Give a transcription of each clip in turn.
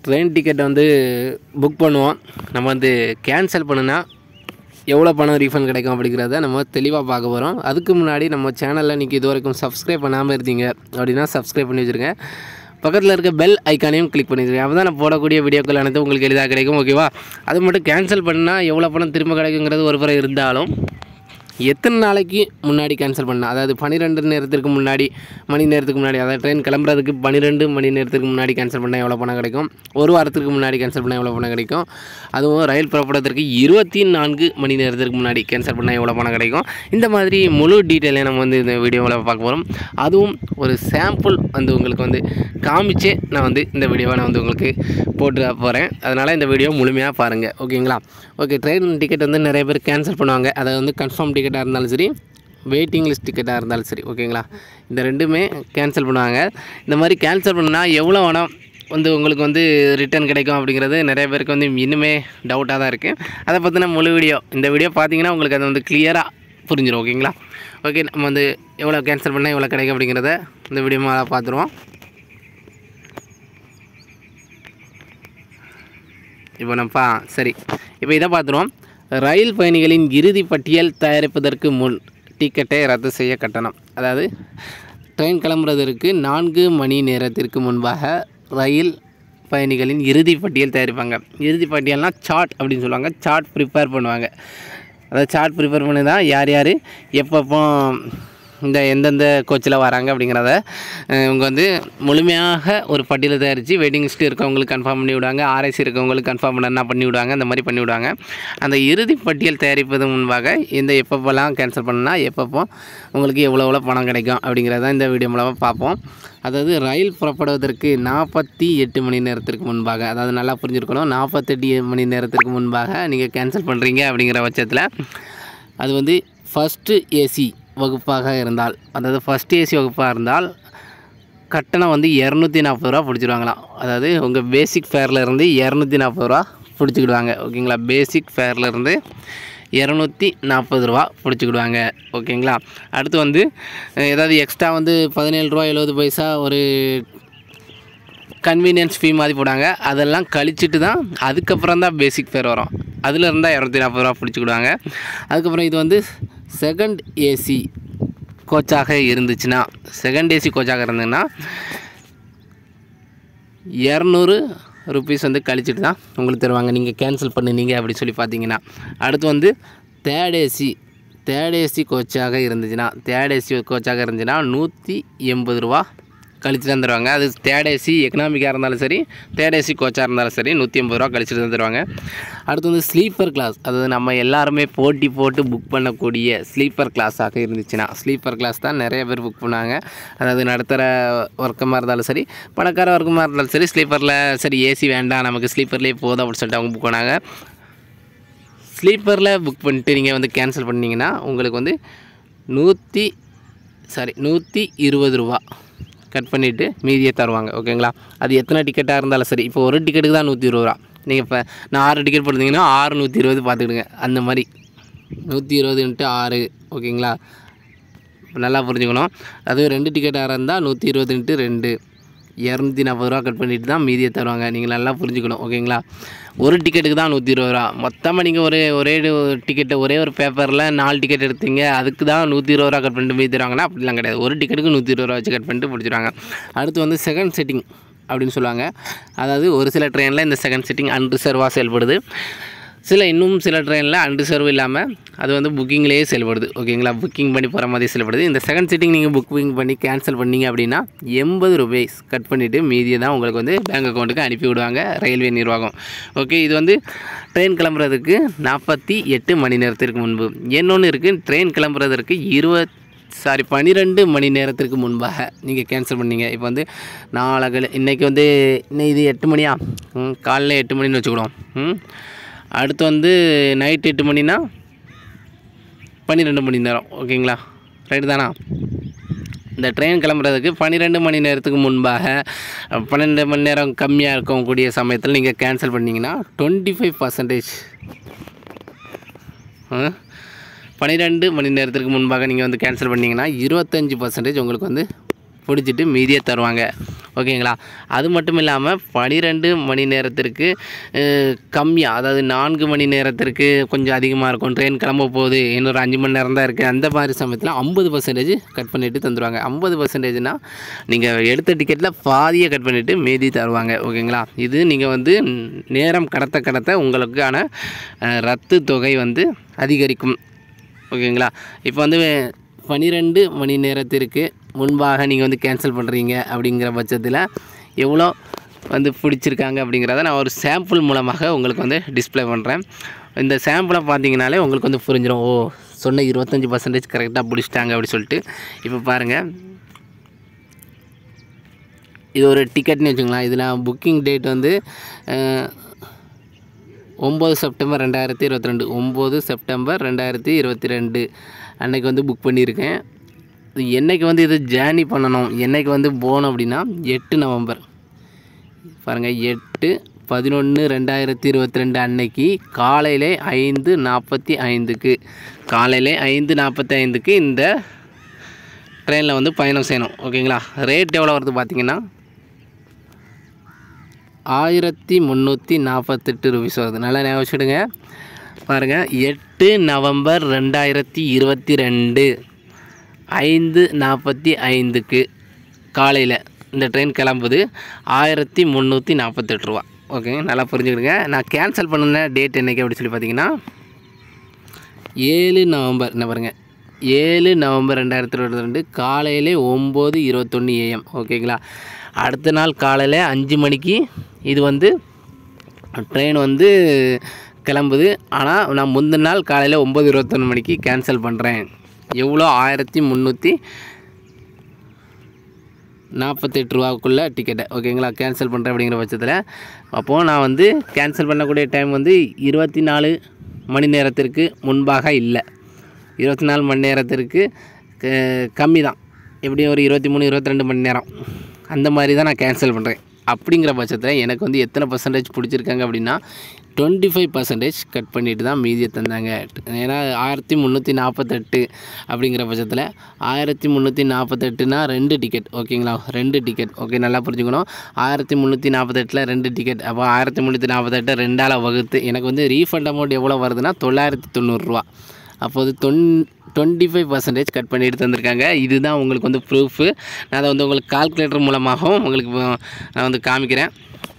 train ticket வந்து book பண்ணுவோம் நம்ம வந்து கேன்சல் பண்ணுனா எவ்வளோ பணம் ரீஃபண்ட் கிடைக்கும் அப்படிங்கிறத நம்ம தெளிவாக பார்க்க போகிறோம் அதுக்கு முன்னாடி நம்ம சேனலில் நீங்கள் இது வரைக்கும் சப்ஸ்கிரைப் பண்ணாமல் இருந்தீங்க அப்படின்னா சப்ஸ்கிரைப் பண்ணி வச்சுருங்க பக்கத்தில் இருக்க பெல் ஐக்கானையும் கிளிக் பண்ணி வச்சுருங்க அப்போ தான் நான் போடக்கூடிய வீடியோக்கள் அனைத்தும் உங்களுக்கு எளிதாக கிடைக்கும் ஓகேவா அது மட்டும் கேன்சல் பண்ணால் எவ்வளோ பணம் திரும்ப கிடைக்குங்கிறது ஒரு புறம் இருந்தாலும் எத்தனை நாளைக்கு முன்னாடி கேன்சல் பண்ணால் அதாவது பன்னிரெண்டு நேரத்திற்கு முன்னாடி மணி நேரத்துக்கு முன்னாடி அதாவது ட்ரெயின் கிளம்புறதுக்கு பன்னிரெண்டு மணி நேரத்துக்கு முன்னாடி கேன்சல் பண்ணால் எவ்வளோ பணம் கிடைக்கும் ஒரு வாரத்துக்கு முன்னாடி கேன்சல் பண்ணால் எவ்வளோ பணம் கிடைக்கும் அதுவும் ரயில் புறப்படுறதுக்கு இருபத்தி நான்கு மணி நேரத்திற்கு முன்னாடி கேன்சல் பண்ணால் எவ்வளோ பணம் கிடைக்கும் இந்த மாதிரி முழு டீட்டெயிலையும் நம்ம வந்து இந்த வீடியோவில் பார்க்க போகிறோம் அதுவும் ஒரு சாம்பிள் வந்து உங்களுக்கு வந்து காமிச்சே நான் வந்து இந்த வீடியோவை நான் வந்து உங்களுக்கு போட்டு போகிறேன் அதனால் இந்த வீடியோ முழுமையாக பாருங்கள் ஓகேங்களா ஓகே ட்ரெயின் டிக்கெட் வந்து நிறைய பேர் கேன்சல் பண்ணுவாங்க அதை வந்து கன்ஃபார்ம் டிக்கெட்டாக இருந்தாலும் சரி வெயிட்டிங் லிஸ்ட் டிக்கெட்டாக இருந்தாலும் சரி ஓகேங்களா இந்த ரெண்டுமே கேன்சல் பண்ணுவாங்க இந்த மாதிரி கேன்சல் பண்ணால் எவ்வளோ வேணும் வந்து உங்களுக்கு வந்து ரிட்டர்ன் கிடைக்கும் அப்படிங்கிறது நிறைய பேருக்கு வந்து இன்னுமே டவுட்டாக தான் இருக்குது அதை பற்றின முழு வீடியோ இந்த வீடியோ பார்த்தீங்கன்னா உங்களுக்கு அது வந்து கிளியராக புரிஞ்சிடும் ஓகேங்களா ஓகே நம்ம வந்து எவ்வளோ கேன்சல் பண்ணால் எவ்வளோ கிடைக்கும் அப்படிங்கிறத இந்த வீடியோ பார்த்துருவோம் இப்போ நம்ம சரி இப்போ இதை பார்த்துருவோம் ரயில் பயணிகளின் இறுதி பட்டியல் தயாரிப்பதற்கு முன் டிக்கெட்டை ரத்து செய்ய கட்டணம் அதாவது ட்ரெயின் கிளம்புறதற்கு நான்கு மணி நேரத்திற்கு முன்பாக ரயில் பயணிகளின் இறுதி பட்டியல் தயாரிப்பாங்க இறுதி பட்டியல்னால் சார்ட் அப்படின்னு சொல்லுவாங்க சார்ட் ப்ரிப்பேர் பண்ணுவாங்க அதாவது சார்ட் ப்ரிப்பேர் பண்ணி தான் யார் யார் எப்பப்போ இந்த எந்தெந்த கோச்சில் வராங்க அப்படிங்கிறத அஹ், இவங்க வந்து முழுமையாக ஒரு பட்டியலை தயாரித்து வெயிட்டிங் லிஸ்ட் இருக்கவங்களுக்கு கன்ஃபார்ம் பண்ணி விடுவாங்க ஆர்ஐசி இருக்கவங்களுக்கு கன்ஃபார்ம் பண்ணா பண்ணி விடுவாங்க அந்த மாதிரி பண்ணி விடுவாங்க அந்த இறுதி பட்டியல் தயாரிப்பது முன்பாக இந்த எப்பப்போலாம் கேன்சல் பண்ணால் எப்பப்போ உங்களுக்கு எவ்வளோ எவ்வளோ பணம் கிடைக்கும் அப்படிங்கிறத இந்த வீடியோ மூலமாக பார்ப்போம் அதாவது ரயில் புறப்படுவதற்கு நாற்பத்தி எட்டு மணி நேரத்திற்கு முன்பாக அதாவது நல்லா புரிஞ்சிருக்கணும் நாற்பத்தெட்டு மணி நேரத்திற்கு முன்பாக நீங்கள் கேன்சல் பண்ணுறீங்க அப்படிங்கிற பட்சத்தில் அது வந்து ஃபஸ்ட்டு ஏசி வகுப்பாக இருந்தால் அதாவது ஃபஸ்ட் ஏசி வகுப்பாக இருந்தால் கட்டணம் வந்து இரநூத்தி நாற்பது ரூபா பிடிச்சிடுவாங்களாம் அதாவது உங்கள் பேசிக் ஃபேரில் இருந்து இரநூத்தி நாற்பது ரூபா பிடிச்சிக்கிடுவாங்க ஓகேங்களா பேசிக் ஃபேரில் இருந்து இரநூத்தி நாற்பது ரூபா பிடிச்சிக்கிடுவாங்க ஓகேங்களா அடுத்து வந்து அஹ், ஏதாவது எக்ஸ்ட்ரா வந்து பதினேழு ரூபா எழுபது பைசா ஒரு கன்வீனியன்ஸ் ஃபீ மாதிரி போடாங்க அதெல்லாம் கழிச்சிட்டு தான் அதுக்கப்புறம் தான் பேசிக் ஃபேர் வரும் அதில் இருந்தால் இரநூத்தி நாற்பது ரூபா பிடிச்சிக்கிடுவாங்க அதுக்கப்புறம் இது வந்து செகண்ட் ஏசி கோச்சாக இருந்துச்சுன்னா செகண்ட் ஏசி கோச்சாக இருந்ததுன்னா இரநூறு ருபீஸ் வந்து கழிச்சிட்டு தான் உங்களுக்கு தருவாங்க நீங்கள் கேன்சல் பண்ணுனீங்க அப்படி சொல்லி பார்த்தீங்கன்னா அடுத்து வந்து தேர்ட் ஏசி தேர்ட் ஏசி கோச்சாக இருந்துச்சுன்னா தேர்ட் ஏசி கோச்சாக இருந்துச்சுன்னா நூற்றி எண்பது ரூபா கழிச்சு தான் தருவாங்க அது தேர்ட் ஏசி எக்கனாமிக்காக இருந்தாலும் சரி தேர்ட் ஏசி கோச்சாக இருந்தாலும் சரி நூற்றி எண்பது ரூபா கழிச்சிட்டு தான் தருவாங்க அடுத்து வந்து ஸ்லீப்பர் கிளாஸ் அதாவது நம்ம எல்லாருமே போட்டி போட்டு புக் பண்ணக்கூடிய ஸ்லீப்பர் கிளாஸாக இருந்துச்சுன்னா ஸ்லீப்பர் கிளாஸ் தான் நிறைய பேர் புக் பண்ணாங்க அதாவது நடுத்தர ஒர்க்கமாக இருந்தாலும் சரி பணக்கார ஒர்க்கமாக இருந்தாலும் சரி ஸ்லீப்பரில் சரி ஏசி வேண்டாம் நமக்கு ஸ்லீப்பர்லேயே போதும் அப்படின்னு சொல்லிட்டு அவங்க புக் பண்ணாங்க ஸ்லீப்பரில் புக் பண்ணிட்டு நீங்கள் வந்து கேன்சல் பண்ணீங்கன்னா உங்களுக்கு வந்து நூற்றி சாரி நூற்றி இருபது ரூபா கட் பண்ணிவிட்டு மீதியை தருவாங்க ஓகேங்களா அது எத்தனை டிக்கெட்டாக இருந்தாலும் சரி இப்போ ஒரு டிக்கெட்டுக்கு தான் நூற்றி இருபது ரூபா நீங்கள் இப்போ நான் ஆறு டிக்கெட் போட்டிருந்தீங்கன்னா ஆறு நூற்றி இருபது பார்த்துக்கிடுங்க அந்த மாதிரி நூற்றி இருபது இன்ட்டு ஆறு ஓகேங்களா நல்லா புரிஞ்சுக்கணும் அதுவும் ரெண்டு டிக்கெட்டாக இருந்தால் நூற்றி இருபது இன்ட்டு ரெண்டு இரநூத்தி நாற்பது ரூபா கட் பண்ணிட்டு தான் மீதியை தருவாங்க நீங்கள் நல்லா புரிஞ்சுக்கணும் ஓகேங்களா ஒரு டிக்கெட்டுக்கு தான் நூற்றி இருபது ரூபா மொத்தமாக நீங்கள் ஒரே ஒரே டிக்கெட்டை ஒரே ஒரு பேப்பரில் நாலு டிக்கெட் எடுத்தீங்க அதுக்கு தான் நூற்றி இருபது ரூபா கட் பண்ணிட்டு மீதி தருவாங்கன்னா அப்படிலாம் கிடையாது ஒரு டிக்கெட்டுக்கு நூற்றி இருபது ரூபா வச்சு கட் பண்ணிட்டு பிடிச்சிருவாங்க அடுத்து வந்து செகண்ட் செட்டிங் அப்படின்னு சொல்லுவாங்க அதாவது ஒரு சில ட்ரெயினில் இந்த செகண்ட் செட்டிங் அன்ரிசர்வாக செயல்படுது சில இன்னும் சில ட்ரெயினில் அன்ரிசர்வ் இல்லாமல் அது வந்து புக்கிங்லேயே செயல்படுது ஓகேங்களா புக்கிங் பண்ணி போகிற மாதிரி செயல்படுது இந்த செகண்ட் சீட்டிங் நீங்கள் புக்கிங் பண்ணி கேன்சல் பண்ணீங்க அப்படின்னா எண்பது ரூபாய்ஸ் கட் பண்ணிவிட்டு மீதியை தான் உங்களுக்கு வந்து பேங்க் அக்கௌண்ட்டுக்கு அனுப்பி விடுவாங்க ரயில்வே நிர்வாகம் ஓகே இது வந்து ட்ரெயின் கிளம்புறதுக்கு நாற்பத்தி எட்டு மணி நேரத்திற்கு முன்பு இன்னொன்று இருக்குது ட்ரெயின் கிளம்புறதற்கு இருபத் சாரி பன்னிரெண்டு மணி நேரத்திற்கு முன்பாக நீங்கள் கேன்சல் பண்ணீங்க இப்போ வந்து நாளகல் இன்றைக்கி வந்து இன்னும் இது எட்டு மணியா ம், காலைல எட்டு மணின்னு வச்சுக்கிடுவோம் ம் அடுத்து வந்து நைட் எட்டு மணினா பன்னிரெண்டு மணி நேரம் ஓகேங்களா ரைட்டு தானா இந்த ட்ரெயின் கிளம்புறதுக்கு பன்னிரெண்டு மணி நேரத்துக்கு முன்பாக அஹ், பன்னெண்டு மணி நேரம் கம்மியாக இருக்கக்கூடிய சமயத்தில் நீங்கள் கேன்சல் பண்ணீங்கன்னா டுவெண்ட்டி ஃபைவ் பர்சன்டேஜ் பன்னிரெண்டு மணி நேரத்திற்கு முன்பாக நீங்கள் வந்து கேன்சல் பண்ணீங்கன்னா இருபத்தஞ்சி பர்சன்டேஜ் உங்களுக்கு வந்து பிடிச்சிட்டு மீதியை தருவாங்க ஓகேங்களா அது மட்டும் இல்லாமல் பனிரெண்டு மணி நேரத்திற்கு கம்மியாக அதாவது நான்கு மணி நேரத்திற்கு கொஞ்சம் அதிகமாக இருக்கும் ட்ரெயின் கிளம்ப போகுது இன்னொரு அஞ்சு மணி நேரம் தான் இருக்குது அந்த மாதிரி சமயத்தில் ஐம்பது பர்சன்டேஜ் கட் பண்ணிவிட்டு தந்துடுவாங்க ஐம்பது பர்சன்டேஜ்னால் நீங்கள் எடுத்த டிக்கெட்டில் பாதியை கட் பண்ணிவிட்டு மீதி தருவாங்க ஓகேங்களா இது நீங்கள் வந்து நேரம் கடத்த கடத்த உங்களுக்கான அஹ், ரத்து தொகை வந்து அதிகரிக்கும் ஓகேங்களா இப்போ வந்து பன்னிரெண்டு மணி நேரத்திற்கு முன்பாக நீங்கள் வந்து கேன்சல் பண்ணுறீங்க அப்படிங்கிற பட்சத்தில் எவ்வளோ வந்து பிடிச்சிருக்காங்க அப்படிங்கிறத நான் ஒரு சாம்பிள் மூலமாக உங்களுக்கு வந்து டிஸ்ப்ளே பண்ணுறேன் இந்த சாம்பிளை பார்த்தீங்கனாலே உங்களுக்கு வந்து புரிஞ்சிடும் ஓ சொன்ன இருபத்தஞ்சி பர்சன்டேஜ் கரெக்டாக பிடிச்சிட்டாங்க அப்படி சொல்லிட்டு இப்போ பாருங்கள் இது ஒரு டிக்கெட்னு வச்சுக்கலாம் இதில் புக்கிங் டேட் வந்து அஹ், ஒம்பது செப்டம்பர் ரெண்டாயிரத்தி இருபத்தி ரெண்டு ஒம்பது செப்டம்பர் ரெண்டாயிரத்தி இருபத்தி ரெண்டு அன்னைக்கு வந்து புக் பண்ணியிருக்கேன் இது என்னைக்கு வந்து இது ஜேர்னி பண்ணணும் என்னைக்கு வந்து போகணும் அப்படின்னா எட்டு நவம்பர் பாருங்கள் எட்டு பதினொன்று ரெண்டாயிரத்தி இருபத்தி ரெண்டு அன்னைக்கு காலையிலே ஐந்து நாற்பத்தி ஐந்துக்கு காலையிலே ஐந்து நாற்பத்தி ஐந்துக்கு இந்த ட்ரெயினில் வந்து பயணம் செய்யணும் ஓகேங்களா ரேட் எவ்வளோ வருது பார்த்தீங்கன்னா ஆயிரத்தி முந்நூற்றி நாற்பத்தெட்டு ருபீஸ் வருது நல்லா ஞாபகம் வச்சுடுங்க பாருங்கள் எட்டு நவம்பர் ரெண்டாயிரத்தி இருபத்தி ரெண்டு ஐந்து நாற்பத்தி ஐந்துக்கு காலையில் இந்த ட்ரெயின் கிளம்புது ஆயிரத்தி முந்நூற்றி நாற்பத்தெட்டு ரூபா ஓகேங்க நல்லா புரிஞ்சுக்கிடுங்க நான் கேன்சல் பண்ணின டேட் என்னைக்கு அப்படி சொல்லி பார்த்தீங்கன்னா ஏழு நவம்பர் என்ன பாருங்க ஏழு நவம்பர் ரெண்டாயிரத்தி இருபத்தி ரெண்டு காலையிலே ஒம்பது இருபத்தொன்று ஏஎம் ஓகேங்களா அடுத்த நாள் காலையில் அஞ்சு மணிக்கு இது வந்து ட்ரெயின் வந்து கிளம்புது ஆனால் நான் முந்தின நாள் காலையில் ஒம்பது இருபத்தொன்று மணிக்கு கேன்சல் பண்ணுறேன் எவ்வளோ ஆயிரத்தி முந்நூற்றி நாற்பத்தெட்டு ரூபாக்குள்ளே டிக்கெட்டை ஓகேங்களா கேன்சல் பண்ணுறேன் அப்படிங்கிற பட்சத்தில் அப்போது நான் வந்து கேன்சல் பண்ணக்கூடிய டைம் வந்து இருபத்தி நாலு மணி நேரத்திற்கு முன்பாக இல்லை இருபத்தி நாலு மணி நேரத்திற்கு க- கம்மி தான் எப்படியும் ஒரு இருபத்தி மூணு இருபத்தி ரெண்டு மணி நேரம் அந்த மாதிரி தான் நான் கேன்சல் பண்ணுறேன் அப்படிங்கிற பட்சத்தில் எனக்கு வந்து எத்தனை பர்சன்டேஜ் பிடிச்சிருக்காங்க அப்படின்னா டுவெண்ட்டி ஃபைவ் பர்சன்டேஜ் கட் பண்ணிட்டு தான் மீதியை தந்தாங்க ஏன்னா ஆயிரத்தி முந்நூற்றி நாற்பத்தெட்டு அப்படிங்கிற பட்சத்தில் ஆயிரத்தி முந்நூற்றி நாற்பத்தெட்டுனா ரெண்டு டிக்கெட் ஓகேங்களா ரெண்டு டிக்கெட் ஓகே நல்லா புரிஞ்சுக்கணும் ஆயிரத்தி முந்நூற்றி நாற்பத்தெட்டில் ரெண்டு டிக்கெட் அப்போ ஆயிரத்தி முந்நூற்றி நாற்பத்தெட்டு ரெண்டால் வகுத்து எனக்கு வந்து ரீஃபண்ட் அமௌண்ட் எவ்வளோ வருதுன்னா தொள்ளாயிரத்தி தொண்ணூறுரூவா அப்போது தொன் டுவெண்ட்டி ஃபைவ் பர்சன்டேஜ் கட் பண்ணிட்டு தந்திருக்காங்க இதுதான் உங்களுக்கு வந்து ப்ரூஃபு நான் அதை வந்து உங்களுக்கு கால்குலேட்டர் மூலமாகவும் உங்களுக்கு இப்போ நான் வந்து காமிக்கிறேன்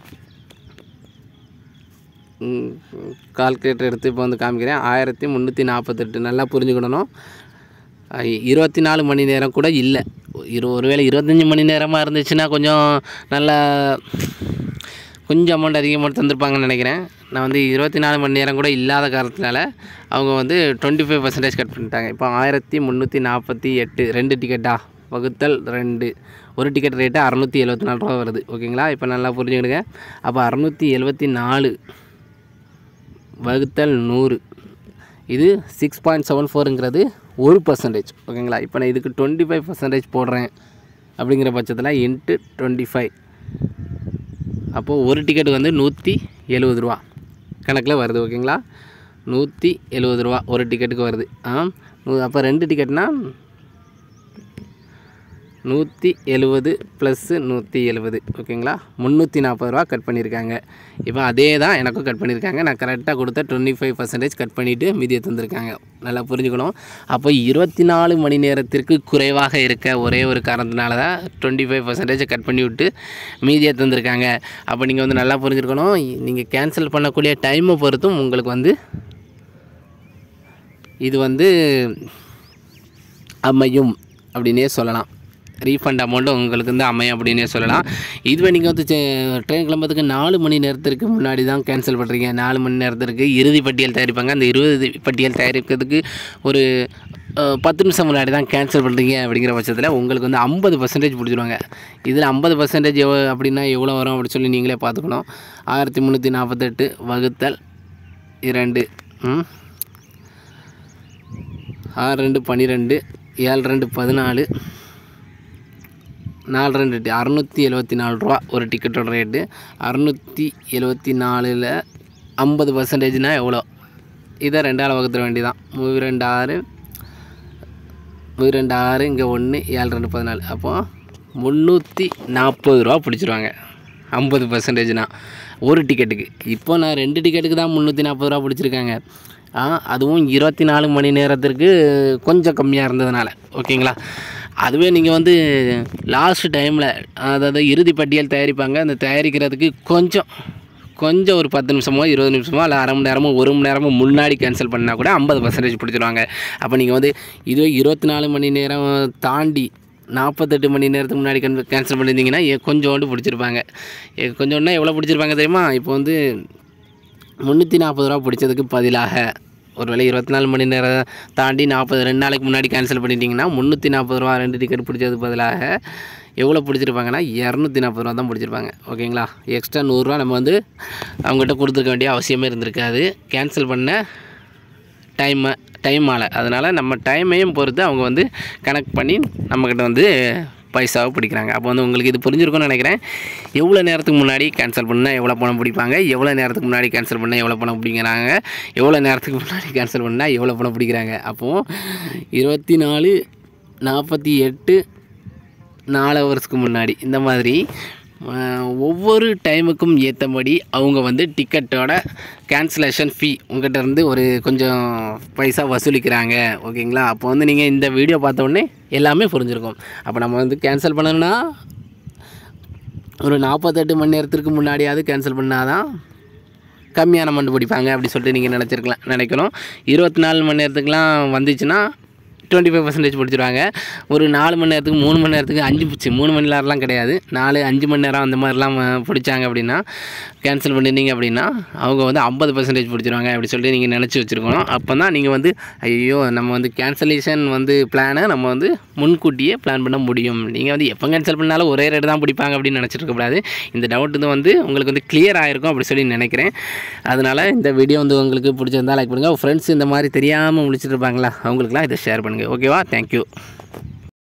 கால்குலேட்டர் எடுத்து இப்போ வந்து காமிக்கிறேன் ஆயிரத்தி முந்நூற்றி நாற்பத்தெட்டு நல்லா புரிஞ்சுக்கிடணும் ஐ- இருபத்தி நாலு மணி நேரம் கூட இல்லை இரு ஒருவேளை இருபத்தஞ்சி மணி நேரமாக இருந்துச்சுன்னா கொஞ்சம் நல்லா கொஞ்சம் அமௌண்ட் அதிகமாக தந்திருப்பாங்கன்னு நினைக்கிறேன் நான் வந்து இருபத்தி நாலு மணி நேரம் கூட இல்லாத காரணத்தினால அவங்க வந்து டுவெண்ட்டி ஃபைவ் பர்சன்டேஜ் கட் பண்ணிட்டாங்க இப்போ ஆயிரத்தி முந்நூற்றி நாற்பத்தி எட்டு ரெண்டு டிக்கெட்டா வகுத்தல் ரெண்டு ஒரு டிக்கெட் ரேட்டு அறநூற்றி எழுபத்தி நாலு ரூபா வருது ஓகேங்களா இப்போ நல்லா புரிஞ்சுக்கிடுங்க அப்போ அறநூற்றி எழுபத்தி நாலு வகுத்தல் நூறு இது சிக்ஸ் பாயிண்ட் செவன் ஃபோருங்கிறது ஒரு பர்சன்டேஜ் ஓகேங்களா இப்போ நான் இதுக்கு டுவெண்ட்டி ஃபைவ் பர்சன்டேஜ் போடுறேன் அப்படிங்கிற பட்சத்தில் இன்ட்டு டுவெண்ட்டி ஃபைவ் அப்போது ஒரு டிக்கெட்டுக்கு வந்து நூற்றி எழுபது ரூபா கணக்கில் வருது ஓகேங்களா நூற்றி எழுபது ரூபா ஒரு டிக்கெட்டுக்கு வருது ஆ அப்போ ரெண்டு டிக்கெட்னா நூற்றி எழுபது ப்ளஸ்ஸு நூற்றி எழுபது ஓகேங்களா முந்நூற்றி நாற்பது ரூபா கட் பண்ணியிருக்காங்க இப்போ அதே தான் எனக்கும் கட் பண்ணியிருக்காங்க நான் கரெக்டாக கொடுத்த டுவெண்ட்டி ஃபைவ் பர்சன்டேஜ் கட் பண்ணிவிட்டு மீதியை தந்திருக்காங்க நல்லா புரிஞ்சுக்கணும் அப்போ இருபத்தி நாலு மணி நேரத்திற்கு குறைவாக இருக்க ஒரே ஒரு காரணத்தினால தான் டுவெண்ட்டி ஃபைவ் பர்சன்டேஜ் கட் பண்ணி விட்டு மீதியை தந்திருக்காங்க அப்போ நீங்கள் வந்து நல்லா புரிஞ்சுருக்கணும் நீங்கள் கேன்சல் பண்ணக்கூடிய டைமை பொறுத்தும் உங்களுக்கு வந்து இது வந்து அமையும் அப்படின்னே சொல்லலாம் ரீஃபண்ட் அமௌண்ட்டும் உங்களுக்கு வந்து அமையும் அப்படின்னே சொல்லலாம் இதுவே நீங்கள் வந்து செ- ட்ரெயின் கிளம்புறதுக்கு நாலு மணி நேரத்திற்கு முன்னாடி தான் கேன்சல் பண்ணுறீங்க நாலு மணி நேரத்திற்கு இறுதி பட்டியல் தயாரிப்பாங்க அந்த இறுதி பட்டியல் தயாரிக்கிறதுக்கு ஒரு அஹ், பத்து நிமிஷம் முன்னாடி தான் கேன்சல் பண்ணுறீங்க அப்படிங்கிற பட்சத்தில் உங்களுக்கு வந்து ஐம்பது பர்சன்டேஜ் பிடிச்சிடுவாங்க இதில் ஐம்பது பர்சன்டேஜ் எவ்வளோ அப்படின்னா எவ்வளோ வரும் அப்படின்னு சொல்லி நீங்களே பார்த்துக்கணும் ஆயிரத்தி முந்நூற்றி நாற்பத்தெட்டு வகுத்தல் இரண்டு ம் ஆறு ரெண்டு பன்னிரெண்டு ஏழு ரெண்டு பதினாலு நாலு ரெண்டு எட்டு அறநூற்றி எழுபத்தி நாலு ரூபா ஒரு டிக்கெட்டோட ரேட்டு அறநூற்றி எழுபத்தி நாலில் ஐம்பது பர்சன்டேஜ்னால் எவ்வளோ இதை ரெண்டால் வகுத்துற வேண்டியதான் மூவி ரெண்டு ஆறு மூவி ரெண்டு ஆறு இங்கே ஒன்று ஏழு ரெண்டு பதினாலு அப்போது முந்நூற்றி நாற்பது ரூபா பிடிச்சிருவாங்க ஐம்பது பர்சன்டேஜ்னா ஒரு டிக்கெட்டுக்கு இப்போ நான் ரெண்டு டிக்கெட்டுக்கு தான் முந்நூற்றி நாற்பது ரூபா பிடிச்சிருக்காங்க ஆ அதுவும் இருபத்தி நாலு மணி நேரத்திற்கு கொஞ்சம் கம்மியாக இருந்ததுனால ஓகேங்களா அதுவே நீங்கள் வந்து லாஸ்ட் டைமில் அதாவது இறுதி பட்டியல் தயாரிப்பாங்க அந்த தயாரிக்கிறதுக்கு கொஞ்சம் கொஞ்சம் ஒரு பத்து நிமிஷமோ இருபது நிமிஷமோ இல்லை அரை மணி நேரமோ ஒரு மணி நேரமோ முன்னாடி கேன்சல் பண்ணால் கூட ஐம்பது பர்சன்டேஜ் பிடிச்சிருவாங்க அப்போ நீங்கள் வந்து இதுவே இருபத்தி நாலு மணி நேரம் தாண்டி நாற்பத்தெட்டு மணி நேரத்துக்கு முன்னாடி கேன் கேன்சல் பண்ணியிருந்தீங்கன்னா ஏ- கொஞ்சோண்டு பிடிச்சிருப்பாங்க ஏ- கொஞ்சோண்டா எவ்வளோ பிடிச்சிருப்பாங்க தெரியுமா இப்போ வந்து முந்நூற்றி நாற்பது ரூபா பிடிச்சதுக்கு பதிலாக ஒருவேளை இருபத்தி நாலு மணி நேரம் தாண்டி நாற்பது ரெண்டு நாளைக்கு முன்னாடி கேன்சல் பண்ணிட்டீங்கன்னா முந்நூற்றி நாற்பது ரூபா ரெண்டு டிக்கெட் பிடிச்சதுக்கு பதிலாக எவ்வளோ பிடிச்சிருப்பாங்கன்னா இரநூத்தி நாற்பது ரூபா தான் பிடிச்சிருப்பாங்க ஓகேங்களா எக்ஸ்ட்ரா நூறுரூவா நம்ம வந்து அவங்ககிட்ட கொடுத்துருக்க வேண்டிய அவசியமே இருந்திருக்காது கேன்சல் பண்ண டைம் டைமால் அதனால் நம்ம டைமையும் பொறுத்து அவங்க வந்து கனெக்ட் பண்ணி நம்மக்கிட்ட வந்து பைசாவை பிடிக்கிறாங்க அப்போ வந்து உங்களுக்கு இது புரிஞ்சிருக்கும்னு நினைக்கிறேன் எவ்வளோ நேரத்துக்கு முன்னாடி கேன்சல் பண்ணால் எவ்வளோ பணம் பிடிப்பாங்க எவ்வளோ நேரத்துக்கு முன்னாடி கேன்சல் பண்ணால் எவ்வளோ பணம் பிடிக்கிறாங்க எவ்வளோ நேரத்துக்கு முன்னாடி கேன்சல் பண்ணால் எவ்வளோ பணம் பிடிக்கிறாங்க அப்போது இருபத்தி நாலு நாற்பத்தி எட்டு நாலு ஹவர்ஸ்க்கு முன்னாடி இந்த மாதிரி அஹ், ஒவ்வொரு டைமுக்கும் ஏற்றபடி அவங்க வந்து டிக்கெட்டோட கேன்சலேஷன் ஃபீ உங்கள்கிட்ட இருந்து ஒரு கொஞ்சம் பைசா வசூலிக்கிறாங்க ஓகேங்களா அப்போ வந்து நீங்கள் இந்த வீடியோ பார்த்த உடனே எல்லாமே புரிஞ்சிருக்கும் அப்போ நம்ம வந்து கேன்சல் பண்ணணும்னா ஒரு நாற்பத்தெட்டு மணி நேரத்திற்கு முன்னாடியாவது கேன்சல் பண்ணாதான் கம்மியான மண்டு பிடிப்பாங்க அப்படி சொல்லிட்டு நீங்கள் நினச்சிருக்கலாம் நினைக்கணும் இருபத்தி நாலு மணி நேரத்துக்குலாம் வந்துச்சுன்னா டுவெண்ட்டி ஃபைவ் பர்சன்டேஜ் பிடிச்சிருவாங்க ஒரு நாலு மணி நேரத்துக்கு மூணு மணி நேரத்துக்கு அஞ்சு பிடிச்சி மூணு மணி நேரம்லாம் கிடையாது நாலு அஞ்சு மணி நேரம் அந்த மாதிரிலாம் அஹ், பிடிச்சாங்க அப்படின்னா கேன்சல் பண்ணிட்டீங்க அப்படின்னா அவங்க வந்து ஐம்பது பர்சன்டேஜ் பிடிச்சிருவாங்க அப்படி சொல்லிட்டு நீங்கள் நினச்சி வச்சுருக்கணும் அப்போ தான் நீங்கள் வந்து ஐயோ நம்ம வந்து கேன்சலேஷன் வந்து பிளானை நம்ம வந்து முன்கூட்டியே பிளான் பண்ண முடியும் நீங்கள் வந்து எப்போ கேன்சல் பண்ணாலும் ஒரே ரேட்டு தான் பிடிப்பாங்க அப்படின்னு நினச்சிட்டு இருக்கக்கூடாது இந்த டவுட் வந்து வந்து உங்களுக்கு வந்து கிளியர் ஆகிருக்கும் அப்படி சொல்லி நினைக்கிறேன் அதனால் இந்த வீடியோ வந்து உங்களுக்கு பிடிச்சிருந்தா லைக் பண்ணுங்கள் ஃப்ரெண்ட்ஸ் இந்த மாதிரி தெரியாமல் முடிச்சிட்டு இருப்பாங்களா அவங்களுக்குலாம் இதை ஷேர் பண்ணுங்கள் ஓகேவா தேங்க்யூ